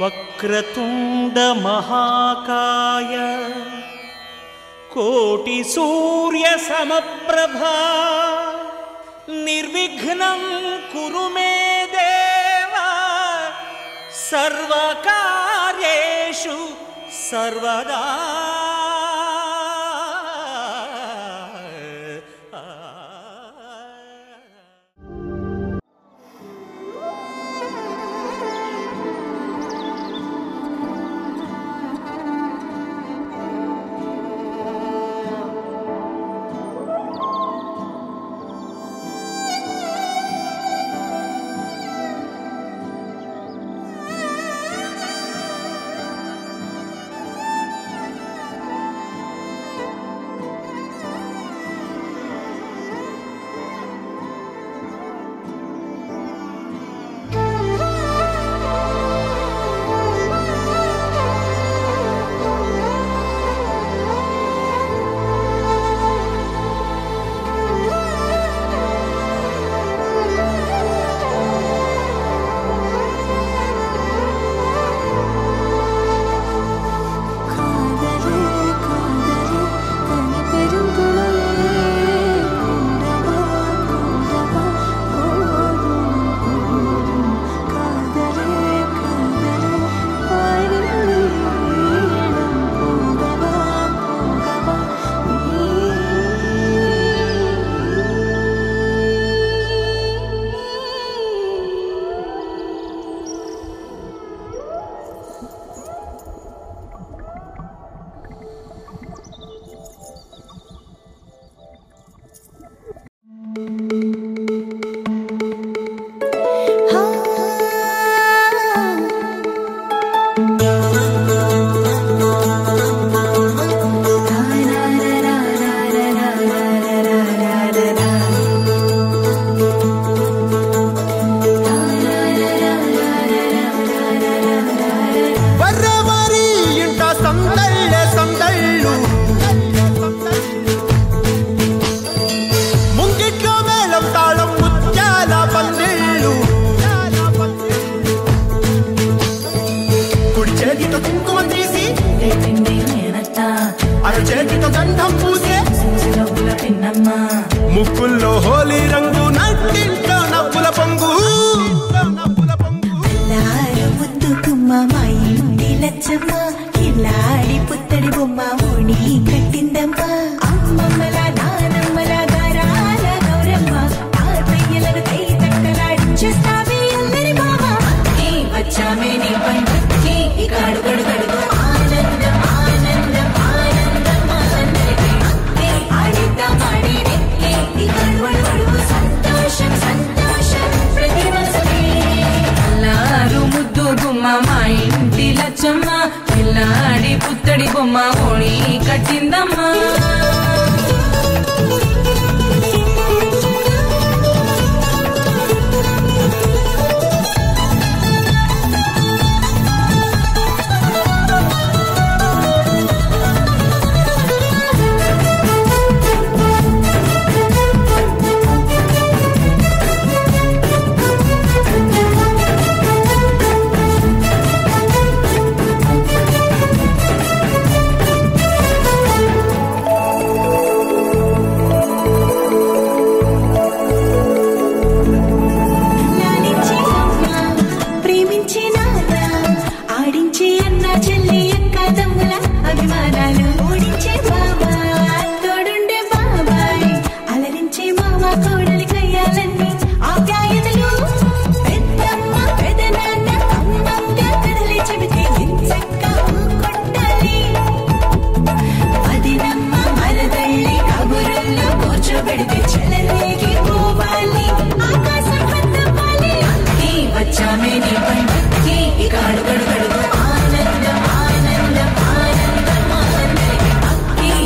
వక్రతుండ మహాకాయ కోటి సూర్య సమప్రభా నిర్విఘ్నం కురు మే దేవా సర్వకార్యేషు సర్వదా காதலே காதலே தனி பெருங்குழலே கொண்டவா கொண்டவா போதும் போதும் காதலே காதலே வாய்வில்லை இடம் போகவா போகவா நீ ಬರ್ರವರಿ ಇಂಟ ಸಂದಳ್ಳೆ ಸಂದಳ್ಳು ముంగిట్లో మేళం తాళం ముత్యాల పందిళ్ళు కుడి చేతితో కుంకుమ తీసి అర చేతితో గంధం పూసే ముక్కుల్లో హోలీ రంగు నట్టింట్లో నవ్వుల పొంగు నవ్వుల పొంగు లారు ముద్దు గుమ్మ మా ఇంటి లచ్చమ్మ కిల్లాడి పుత్తడి బొమ్మ ఓణి కట్టిందమ్మ అమ్మమ్మల నానమ్మల గారాల గౌరమ్మ తాతయ్యలను కై తక్కలాడించేస్తావే అందరి బావ వచ్చామే నీ పండుకి ఇక అడుగడు గడుగు ఆనందం ఆనందం ఆనందం అందరికీ అక్కే ఆడిద్దాం ఆడినే ఇక అడుగడు గడుగు సంతోషం సంతోషం ప్రతి మనసుకి అల్లారు ముద్దు గుమ్మ మా ఇంటి లచ్చమ్మ పిల్లాడి పుత్తడి బొమ్మ ఓణి కట్టిందమ్మా లాలించి అమ్మ ప్రేమించి నాన్న ఆడించి అన్న చెల్లి అక్క తమ్ముల అభిమానాలు ఓడించే బాబా తోడుండే బాబాయ్ అలరించే మామ కోడలి కయ్యాలన్నీ ఆప్యాయతలు పెద్దమ్మ పెదనాన్న అమ్మంగా కథలి చెబితే ఎంచక్క కొట్టాలి అదినమ్మ మరదళ్ళి కబురుల్లో కూర్చోబెడితే చెలరేగి పోవాలి ఆకాశం హద్దవాలి అక్కి వచ్చామే నీ పండుకి ఇక అడుగడు గడుగు ఆనందం ఆనందం ఆనందం ఆనందం అక్కి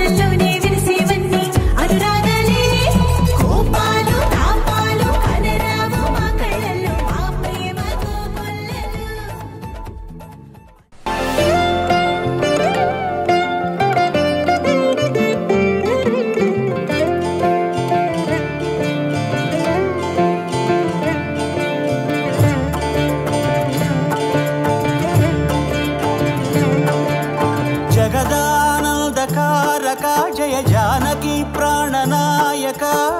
మనసులోనే విరిసేవన్నీ అనురాగాలే కోపాలు తాపాలు కనరావు మా కళ్ళల్లో మా ప్రేమ కోకొల్లలు జగదానందకారక జయ జానకి ప్రాణనాయక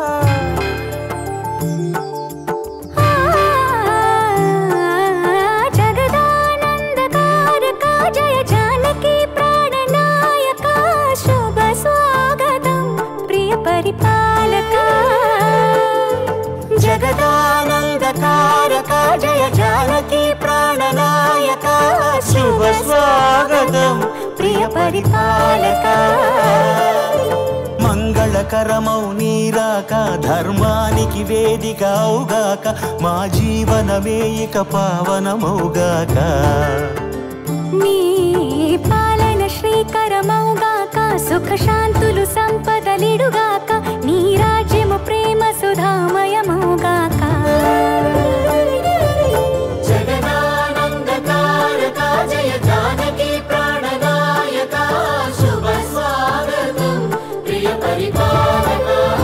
జగదానందకారక జయ జానకి ప్రాణనాయక శుభ స్వాగతం ప్రియ పరిపాలక జగదానందకారక జయ జానకి ప్రాణనాయక శుభ స్వాగతం ప్రియ పరిపాలక మంగళకరమౌ నీరాక ధర్మానికి వేదిక అవుగాక మా జీవనమే ఇక పావనమౌగాక నీ పాలన శ్రీకరమౌగాక సుఖ శాంతులు సంపదలిడుగాక నీ రాజ్యము ప్రేమ సుధామయమౌగాక జగదానందకారక జయ జానకి ప్రాణనాయక శుభ స్వాగతం ప్రియ పరిపాలక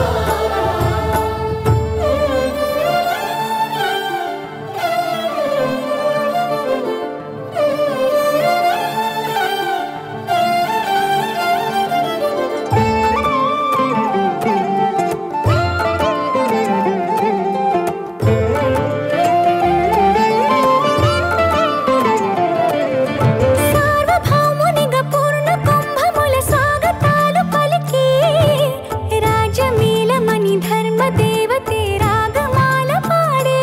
సార్వభౌమునిగా పూర్ణ కుంభముల స్వాగతాలు పలికి రాజమీలమణి ధర్మ దేవతే రాగమాల పాడే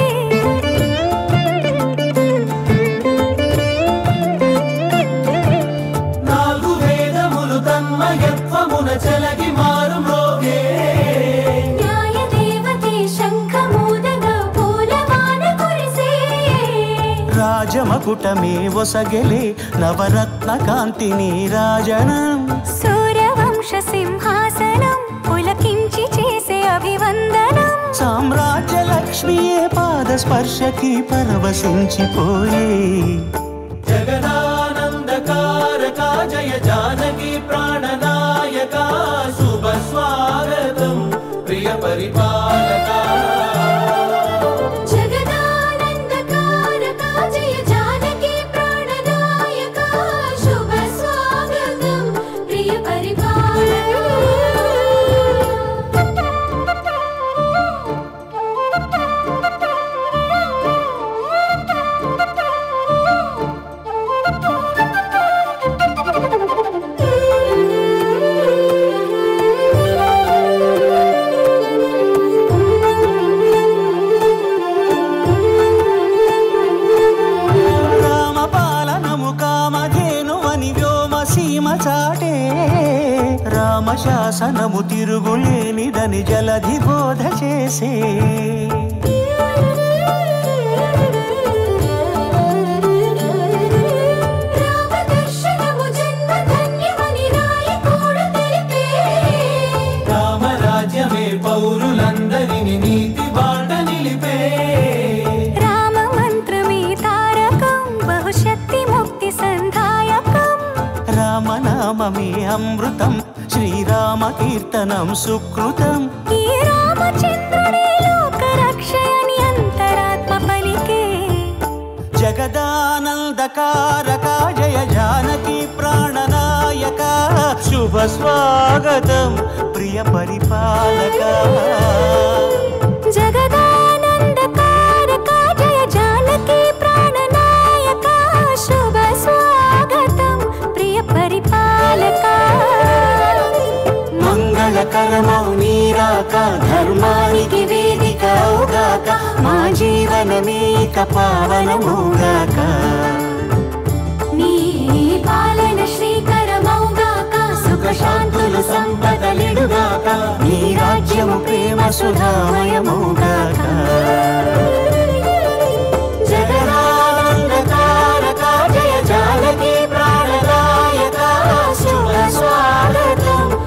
నాలుగు వేదములు తన్మయత్వమున చెలగి మారు మ్రోగే న్యాయ దేవతే శంఖమూదగా పూలవాన కురిసే రాజమకుటమే ఒసగెలే నవరత్న కాంతిని రాజనం సూర్యవంశ సింహాసనం పులకించి చేసే అభివందనం సామ్రాజ్య లక్ష్మియే పాద స్పర్శకి పరవశించిపోయే జగదానందకారక జయ జానకి ప్రాణనాయక శుభ స్వాగతం ప్రియ పరిపాలక జగదానందకారక జయ జానకి ప్రాణనాయక శుభ స్వాగతం ప్రియ రామ పాలనము కామధేను అని వ్యోమ సీమ చాటే రామ శాసనము తిరుగులేనిదని జలధి బోధ చేసే రామదర్శనము జన్మ ధన్యమని నాయకుడు తెలిపే రామరాజ్యమే పౌరులందరిని నీతి బాట నిలిపే రామ మంత్రమే తారకం బహుశక్తి ముక్తి సంధాయకం రామనామమే అమృతం శ్రీరామ కీర్తనం సుకృతం ఈ రామచంద్రుడే లోక రక్షయని అంతరాత్మ పలికే జగదానందకారక జయ జానకి ప్రాణనాయక శుభ స్వాగతం ప్రియ పరిపాలక జగదానందకారక జయ జానకి ప్రాణనాయక శుభ స్వాగతం ప్రియ పరిపాలక మంగళకరమౌ నీరాక ధర్మానికి వేదిక అవుగాక మా జీవనమేక పావనమౌగాక నీ పాలన శ్రీకరమౌగాక సుఖ శాంతులు సంపదలిడుగాక నీ రాజ్యము ప్రేమ సుధామయమౌగాక జగదానందకారక జయ జానకి ప్రాణనాయక శుభ స్వాగతం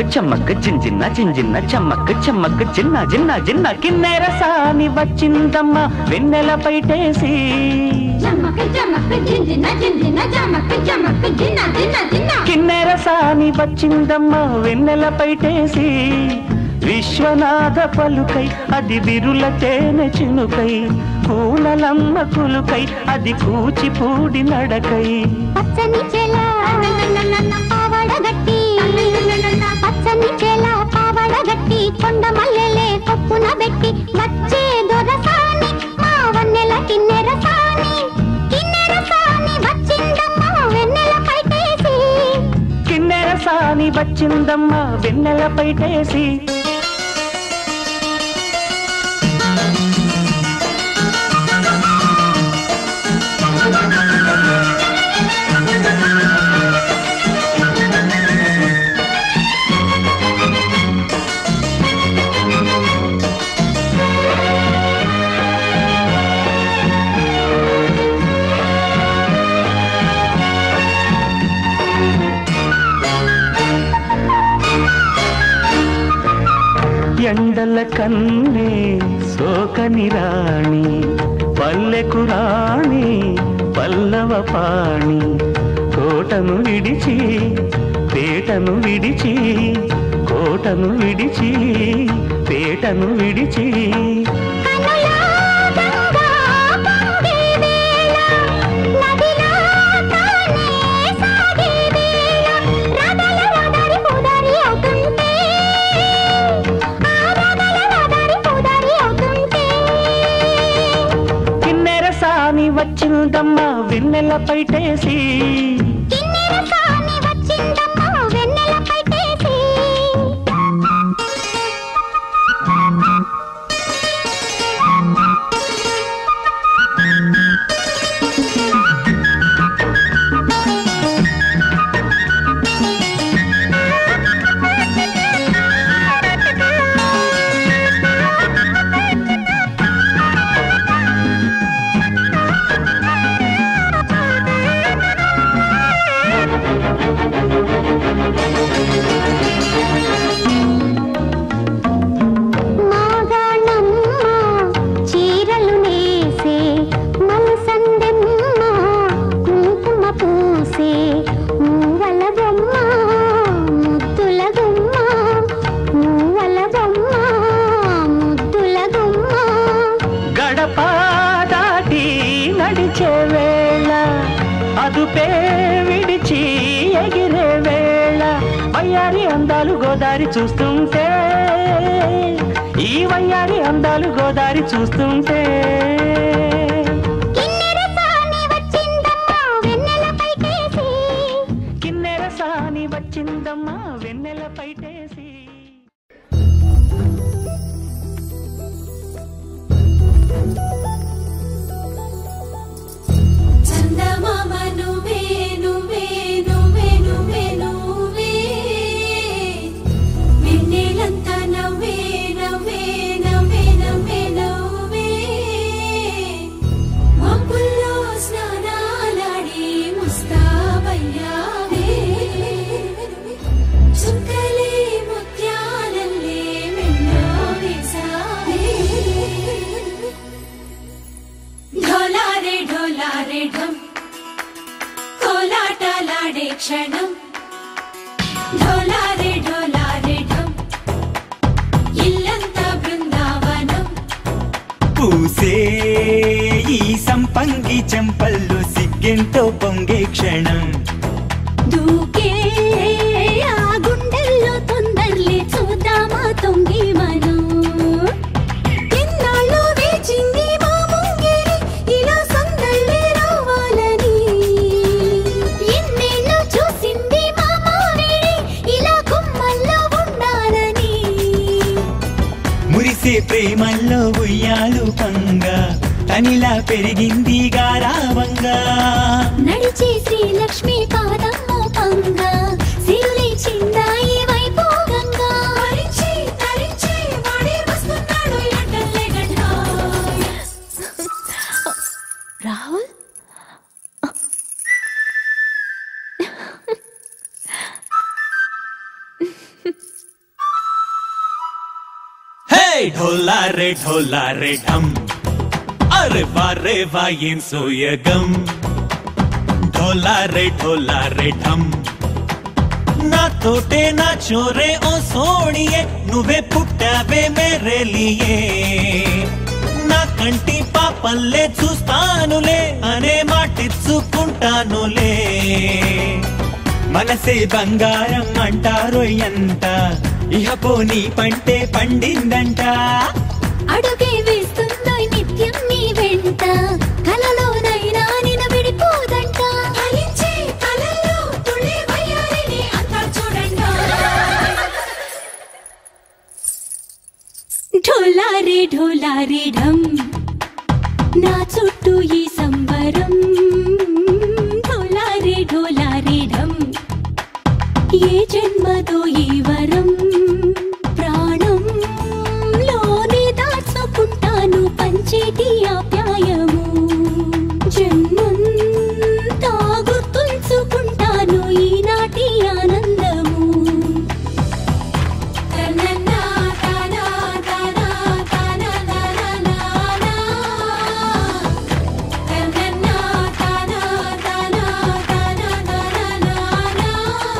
చెమ్మక్క జింజిన్న జింజిన్న చెమ్మక్క చెమ్మక్క చిన్న జిన్న జిన్న కిన్నెర సాని వచ్చిందమ్మ వెన్నెల పైటేసి జమక్ జమక్ జింజిన జింజిన జమక్ జమక్ జిన్న జిన్న జిన్న కిన్నెర సాని వచ్చిందమ్మ వెన్నెల పైటేసి విశ్వనాథ పలుకై అది బిరుల తేనె చినుకై పూలలమ్మ కులుకై అది కూచిపూడి నడకై పచ్చని చెల పావడ గట్టి పచ్చని చెల పావడ గట్టి కొండ మల్లెలే కొప్పున పెట్టి వచ్చే దొరసాని మా వన్నెల కిన్నెర సాని కిన్నెర సాని వచ్చిందమ్మ వెన్నెల పైటేసి కిన్నెర సాని వచ్చిందమ్మ వెన్నెల పైటేసి ఎండల కన్నే సోకని రాణి పల్లెకు రాణి పల్లవ పాణి కోటను విడిచి పేటను విడిచి కోటను విడిచి పేటను విడిచి కనులా గంగా పొంగే వేళ నదిలా తానే సాగే వేళ రదల రదరి పుదరి అవుతుంటే ఆ రదల రదరి పుదరి అవుతుంటే కిన్నెర సాని వచ్చిందమ్మ వెన్నెల పైటేసి కిన్నెర సాని వచ్చిందమ్మ వెన్నెల పైటేసి మాగాణమ్మ చీరలు నేసే మలసందెమ్మ కుంకుమ పూసే మూవల బొమ్మ ముద్దుల గుమ్మ మూవల బొమ్మ ముద్దుల గుమ్మ గడప దాటి నడిచే వేళ అదుపే విడిచి ఎగిరే వేళ వయ్యారి అందాలు గోదారి చూస్తుంటే ఈ వయ్యారి అందాలు గోదారి చూస్తుంటే కిన్నెర సాని వచ్చిందమ్మ వెన్నెల పైటేసి కిన్నెర సాని వచ్చిందమ్మా వెన్నెల పైటేసి చందమామ నువ్వే నువ్వే నువ్వే నువ్వే నువ్వే వెన్నెలంతా నవ్వే నవ్వే నవ్వే నవ్వే నవ్వే మబ్బుల్లో స్నానాలాడి ముస్తాబయ్యావే చుక్కలే ముత్యాలల్లే వెన్నో వేసావే ఢోలారే ఢోలారే ఢం కోలాటలాడే క్షణం ఢోలారే ఢోలారే ఢం ఇల్లంతా బృందావనం పూసే ఈ సంపంగి చెంపల్లో సిగ్గెంతో పొంగే క్షణం దూకే ఆ గుండెల్లో తొందరలే చూద్దామా తొంగి మనం ఎన్నాళ్ళు వేచింది మా ముంగిరి ఇలా సందళ్ళే రావాలని ఎన్నేళ్ళు చూసింది మా మావిడి ఇలా గుమ్మల్లో ఉండాలని మురిసే ప్రేమల్లో ఉయ్యాలు పంగా తనిలా పెరిగింది గారావంగా నడిచే శ్రీలక్ష్మి పాదము పంగా సిరులే చిందాయి వైభోగంగా తరించి తరించి వాడే వస్తున్నాడు ఎండలే గంట రాహుల్ ఢోలా రే ఢోలా రే ఢమ్ అరే వా రే వా ఏం సోయగం ఢోలా రే ఢోలా రే ఢమ్ నా తోటే నా చోరే ఓ సోడియే నువ్వే పుట్టావే మేరే లియే నా కంటి పాపల్లే చూస్తానులే అనే మాటిచ్చుకుంటానులే మనసే బంగారం అంటారో ఎంత ఇహ పోనీ పంటే పండిందంట అడుగే వేస్తుందో నిత్యం నీ వెంట కలలోనైనా నిన్ను విడిపోదంట ఫలించే కలల్లో తుళ్ళి వయ్యారిని అంతా చూడండి ఢోలారే ఢోలారే ఢమ్ నా చుట్టూ ఈ సంబరం ఢోలారే ఢోలారే ఢమ్ ఏ జన్మదో ఈ వరం ప్రాణం లోనే దాచుకుంటాను పంచేటి ఆప్యాయము జన్మంతా గుర్తుంచుకుంటాను ఈనాటి ఆనందము తననా తనా తనా తనా తనా తననా తనా తనా తనా తనా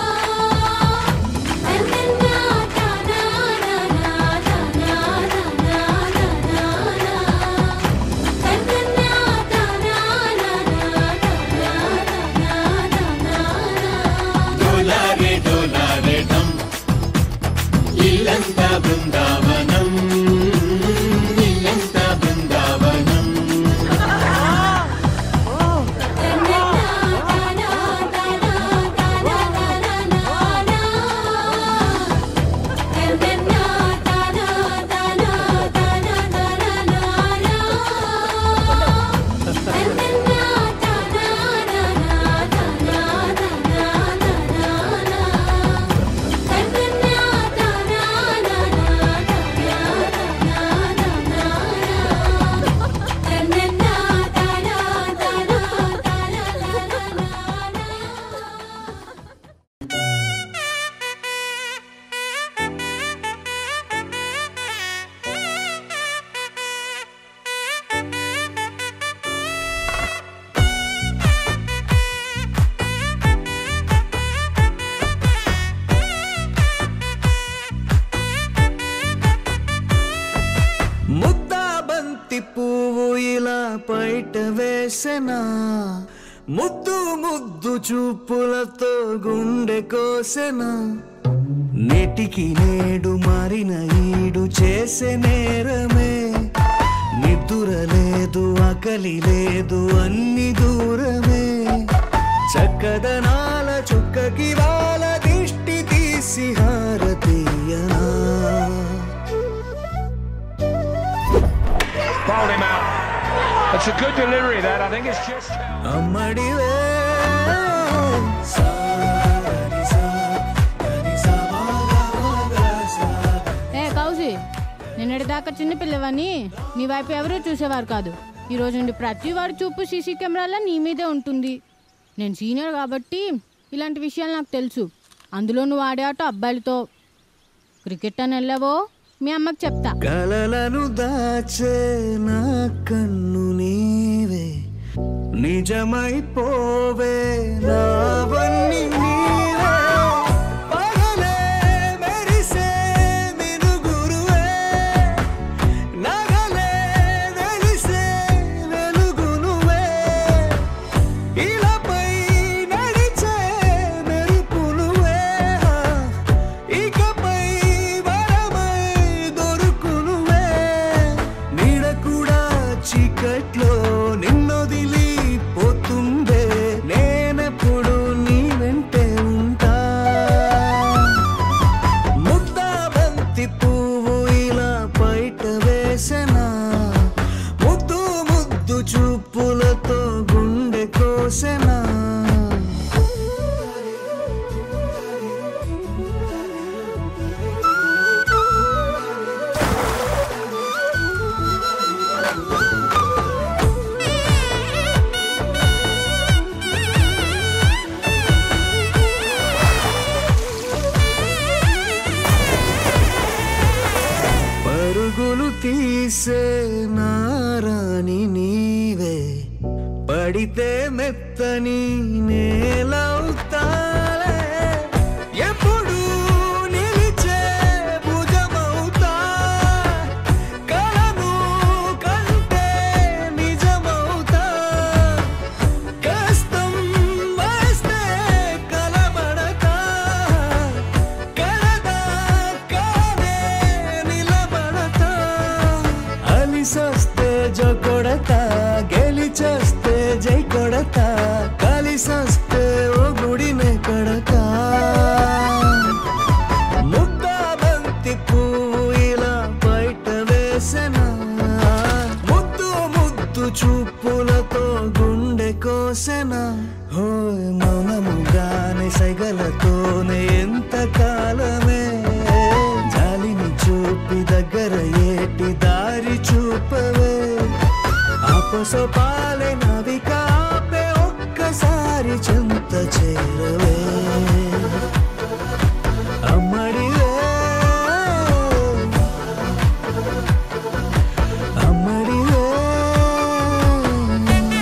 డోలారే డోలారే డమ్ ఇల్లంతా బృందావనం ఇల్లంతా బృందావనం ముద్దా బంతి పువ్వు ఇలా బయట వేసెనా ముద్దు ముద్దు చూపులతో గుండె కోసెనా నేటికి నేడు మారిన ఈడు చేసే నేరమే నిద్దుర లేదు ఆకలి లేదు అన్ని దూరమే చక్కదనాల చుక్కకి వాళ్ళ దిష్టి తీసి హారతీయనా Bowled him out. It's a good delivery, that. I think it's just. అమ్మడివే ఏ కౌసి నిన్నటి దాకా చిన్నపిల్లవని నీ వైపు ఎవరూ చూసేవారు కాదు ఈ రోజు నుండి ప్రతి వాడి చూపు సీసీ కెమెరాలో నీ మీదే ఉంటుంది నేను సీనియర్ కాబట్టి ఇలాంటి విషయాలు నాకు తెలుసు అందులో నువ్వు ఆడే ఆట అబ్బాయిలతో క్రికెట్ అని వెళ్ళావో మీ అమ్మకి చెప్తా కలలను దాచే నా కన్ను నీవే నిజమైపోవే నావన్నీ నీవే పగలే మెరిసే మినుగురువే నగలే వెలిసే వెలుగు నువ్వే ఇలాపై నడిచే మెరుపు నువ్వే ఇకపై వరమై దొరుకునువే నీడ కూడా చీకట్లో నిన్నొదిలి పోతుందే నేనెప్పుడు నీ వెంట పడితే మెత్తని నేలవుతాలే ఎప్పుడు నిలిచే భుజమవుతా కలను కంటే నిజమవుతా కష్టం వస్తే కలబడతా కలదా కానే నిలబడతా అలిసొస్తే జో కొడతా గెలిచొస్తే జై కొడతా కలిసొస్తే ఓ గుడినే కడతా ముద్దా బంతి పువ్వు ఇలా బయట వేసెనా ముద్దు ముద్దు చూపులతో గుండె కోసెనా హోయ్ మౌనముగానే సైగలతోనే ఎంత కాలమే జాలిని చూపి దగ్గర ఏటి దారి చూపవే ఆపసోపాలే నవిక ఆపే ఒక్కసారి చెంత చేరవే అమ్మడివే అమ్మడివే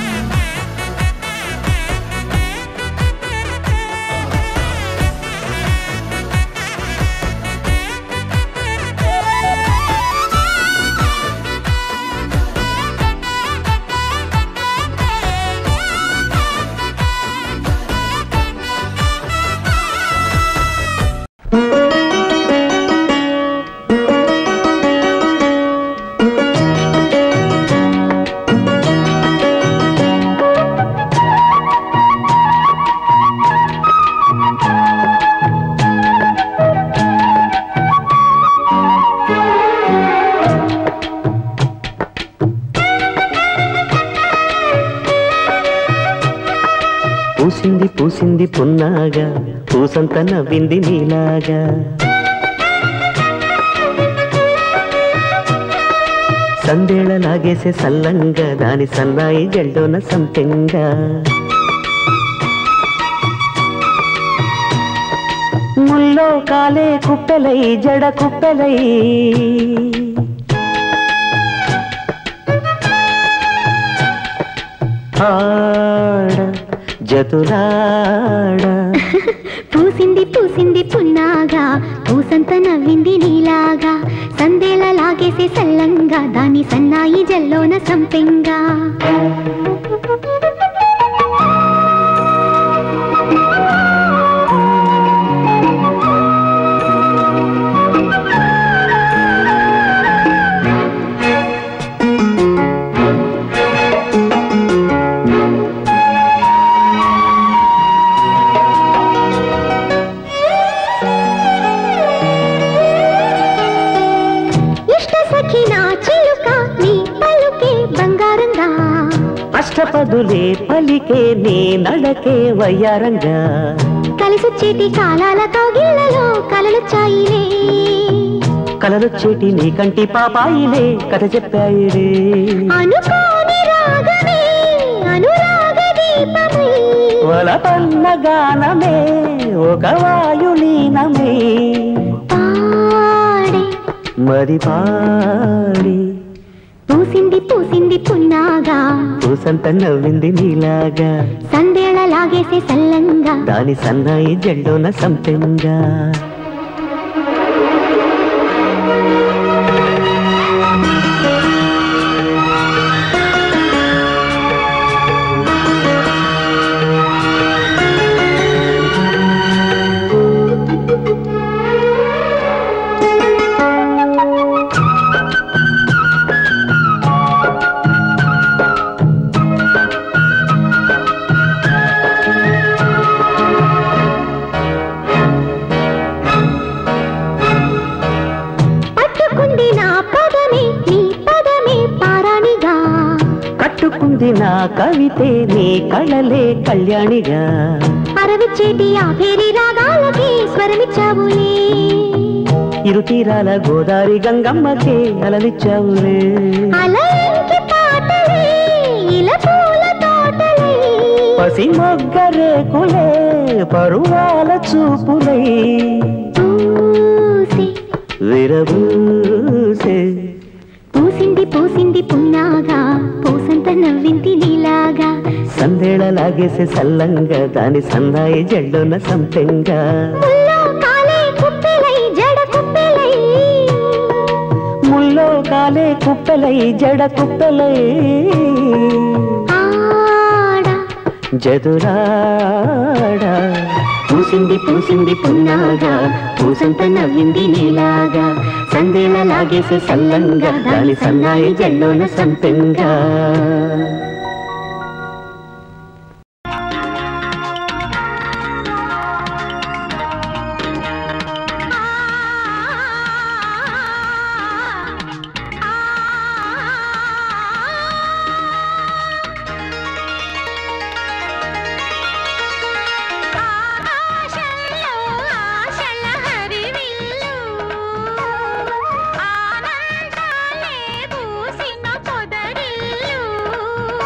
పూసింది పూసింది పున్నాగా పూసంత నవ్వింది నీలాగా సందేళ లాగేసే సల్లంగా దాని సన్నాయి జెండోన సంపెంగా ముల్లో కాలే కుప్పెలై జడ కుప్పెలై ఆడ జతులాడ పూసింది పూసింది పున్నాగా పూసంత నవ్వింది నీలాగా సందేల లాగేసే సల్లంగా దాని సన్నాయి జల్లోన సంపెంగా ఇష్ట సఖి నా చిలుక నీ పలుకే బంగారంగా అష్టపదులే పలికే నీ నడకే వయ్యారంగా కలిసొచ్చేటి కాలాల కౌగిళ్లలో కలలు చాయిలే కలలొచ్చేటి నీ కంటి పాపాయిలే కథ చెప్పాయిలే అనుకోని రాగమే అనురాగ దీపమై వలపన్న గానమే ఒక వాయులీనమే పాడే మరి పాడి పూసింది పూసింది పున్నాగా పూసంత నవ్వింది నీలాగా సందేళ లాగేసే సల్లంగా దాని సన్నాయి జెండోన సంపెంగా పట్టుకుంది నా పదమే నీ పదమే పారాణిగా కట్టుకుంది నా కవితే నీ కళలే కళ్యాణిగా అరవిచ్చేటి ఆ పేరి రాగాలకి స్వరమిచ్చావులే ఇరు తీరాల గోదారి గంగమ్మకే అలలిచ్చావులే అలయంకి పాటలే ఇలా పూల తోటలే పసి మొగ్గ రేకులే పరువాల చూపులై పూసి విరబూసే పూసింది పూసింది పున్నాగా పూసంత నవ్వింది నీలాగా సందేళ లాగేసే సల్లంగా దాని సన్నాయి జల్లున సంపెంగా ముల్లో కాలే కుప్పెలై జడ కుప్పెలై ముల్లో కాలే కుప్పెలై జడ కుప్పెలై ఆడ జదురాడా పూసింది పూసింది పున్నాగా పూసంత నవ్వింది నీలాగా సందేళ లాగేసే సల్లంగా దాని సన్నాయి జల్లోన సంపెంగా ఆకాశంలో ఆశల హరివిల్లు ఆనందాలే పూసిన పొదరిల్లు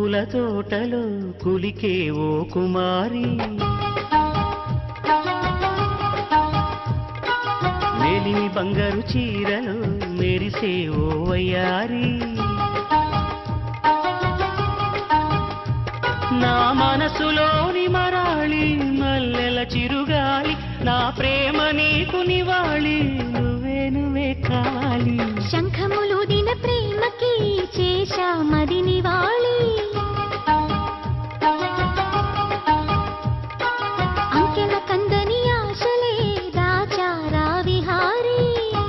పూల తోటలో కులికే ఓ కుమారి మేలిమి బంగారు చీరలు మెరిసే ఓ వయ్యారి నా మనసులోని మరాళి మల్లెల చిరుగాలి నా ప్రేమ నీకు నివాళి నువ్వే నువ్వే కావాలి శంఖములు దిన ప్రేమకి చేశా మది నివాళి అంకెల కందని ఆశలే దాచారా విహారీ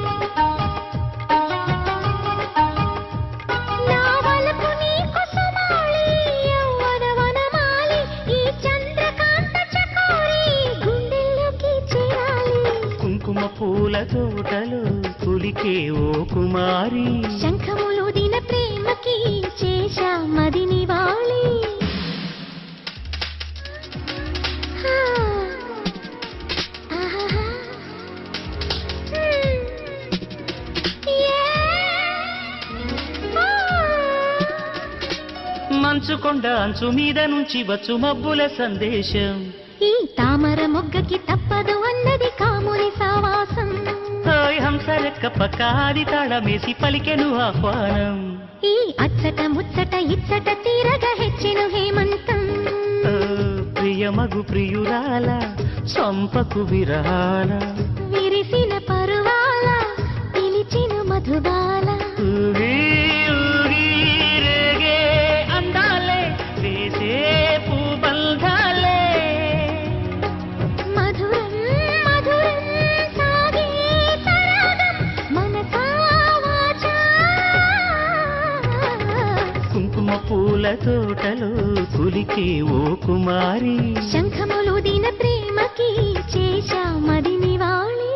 నా వలపు నీకు సుమాలి యవ్వన వనమాలి ఈ చంద్రకాంత చకోరి గుండెల్లోకి చేరాలి కుంకుమ పూల తోటలో కులికే ఓ కుమారి శంఖములు దిన ప్రేమకి చేశా మది నివాళి హా. ఆహాహా. హ్మ్. యే. ఆ. మంచు కొండ అంచు మీద నుంచి వచ్చు మబ్బుల సందేశం ఈ తామర మొగ్గకి తప్పదు అన్నది కాముని సావాసం హాయ్ హంసరెక్క పక్కాది తాళమేసి పలికెను ఆహ్వానం ఈ అచ్చట ముచ్చట ఇచ్చట తీరగా హెచ్చెను హేమంతం ఓ, ప్రియమగు ప్రియురాల చంపకు విరాల విరిసిన పరువాల పిలిచిన మధుబాల ఊగి ఊగి రేగే అందాలే వేసే పూబంధాలే మధురం మధురం సాగే సరాగం మనసా వాచా కుంకుమ పూల తోటలో కులికే ఓ కుమారి శంఖములు దిన ప్రేమకి చేశా మది నివాళి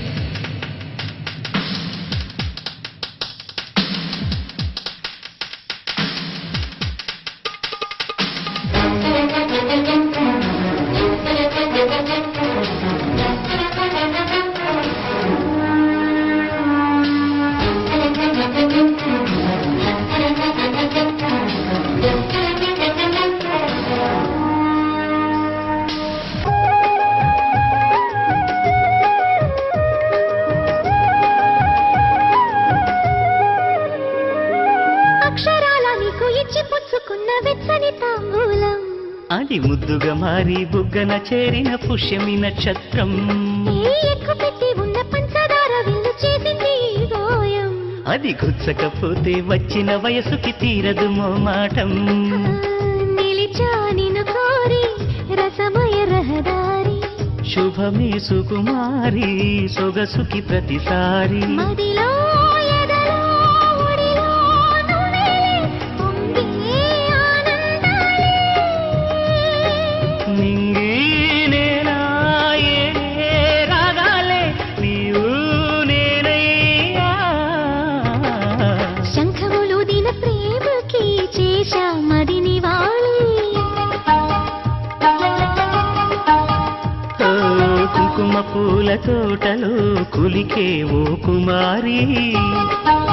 అక్షరాల నీకు ఇచ్చి పుచ్చుకున్న వెచ్చని తాంబూలం అది ముద్దుగా మారి బుగ్గన చేరిన పుష్యమి నక్షత్రం ఏ ఎక్కు పెట్టి ఉన్న పంచదార విల్లు చేసింది ఈ గోయం అది గుచ్చకపోతే వచ్చిన వయసుకి తీరదు మోమాటం నిలిచా నిన్ను కోరి రసమయ రహదారి శుభమే సుకుమారి సొగసుకి ప్రతిసారి మదిలో ఎదలో ఒడిలో నువ్వేలే పొంగే ఆనందాలే నింగి నేలా ఏలే రాగాలే నీవు నేనయ్యా శంఖములు దిన ప్రేమకి చేశా మది నివాళి ఓ కుంకుమ పూల తోటలో కులికే ఓ కుమారి